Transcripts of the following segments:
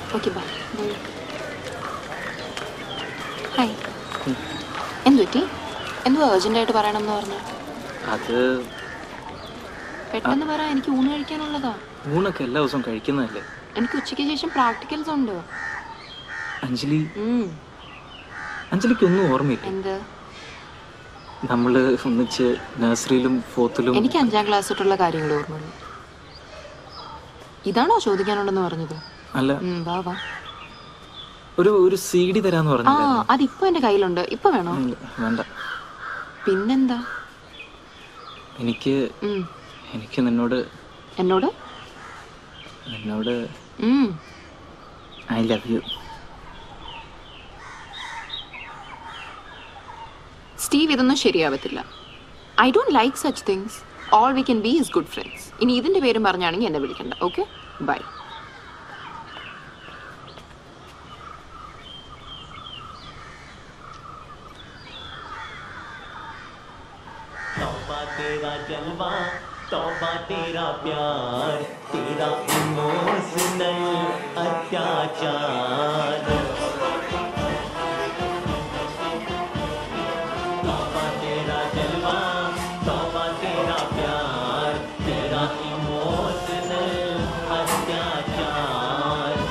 Okay bye hi എന്തു പറ്റി എന്തോ അർജൻറ്റായിട്ട് പറയണമെന്ന് പറഞ്ഞു അത് പെട്ടെന്ന് പറ എനിക്ക് ഊണ് കഴിക്കാനുള്ളതാ ഊണൊക്കെ എല്ലാ ദിവസവും കഴിക്കുന്നതല്ലേ എനിക്ക് ഉച്ചയ്ക്ക് ശേഷം പ്രാക്ടിക്കൽസ് ഉണ്ട് അഞ്ജലി ഉം. അഞ്ജലിക്ക് ഒന്നും ഓർമ്മയില്ല എന്ത് നമ്മൾ ഒന്നിച്ച് നഴ്സറിയിലും ഫോർത്തിലും എനിക്ക് അഞ്ചാം ക്ലാസ് തൊട്ടുള്ള കാര്യങ്ങൾ ഓർമ്മയുള്ളൂ ഇതാണോ ചോദിക്കാനുണ്ടെന്ന് പറഞ്ഞത് അല്ല ഉം, വാ വാ ഒരു ഒരു സി ഡി തരാന്ന് ആ പറഞ്ഞില്ലായിരുന്നോ? അതിപ്പോ എന്റെ കയ്യിലുണ്ട് ഇപ്പൊ വേണോ ഇല്ല, വേണ്ട പിന്നെന്താ എനിക്ക് ഉം. എനിക്ക് നിന്നോട് എന്നോട് നിന്നോട് ഉം. ഐ ലവ് യു സ്റ്റീവ് ഇതൊന്നും ശരിയാവത്തില്ല I don't like such things all we can be is good friends ഇനി ഇതിന്റെ പേരും പറഞ്ഞാണെങ്കിൽ എന്നെ വിളിക്കണ്ട ഓക്കെ ബൈ तौबा तेरा जलवा तौबा तेरा प्यार तेरा इमोशनल अत्याचार तौबा तेरा जलवा तौबा तेरा प्यार तेरा इमोशनल अत्याचार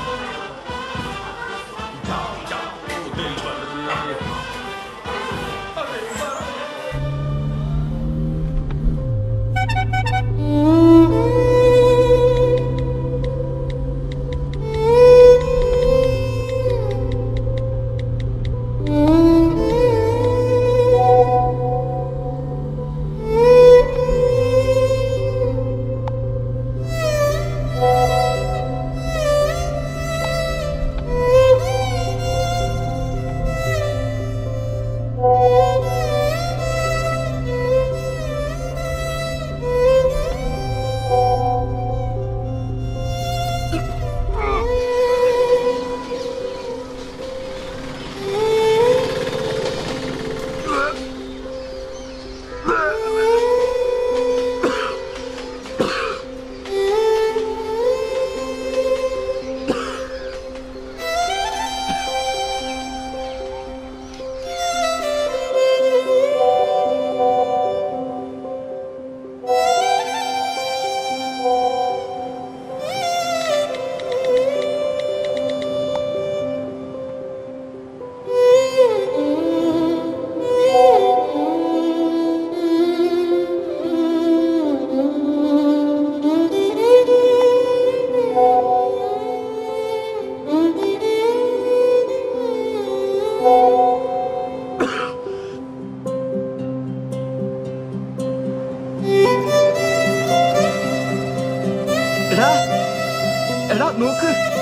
എടാ എടാ നോക്ക്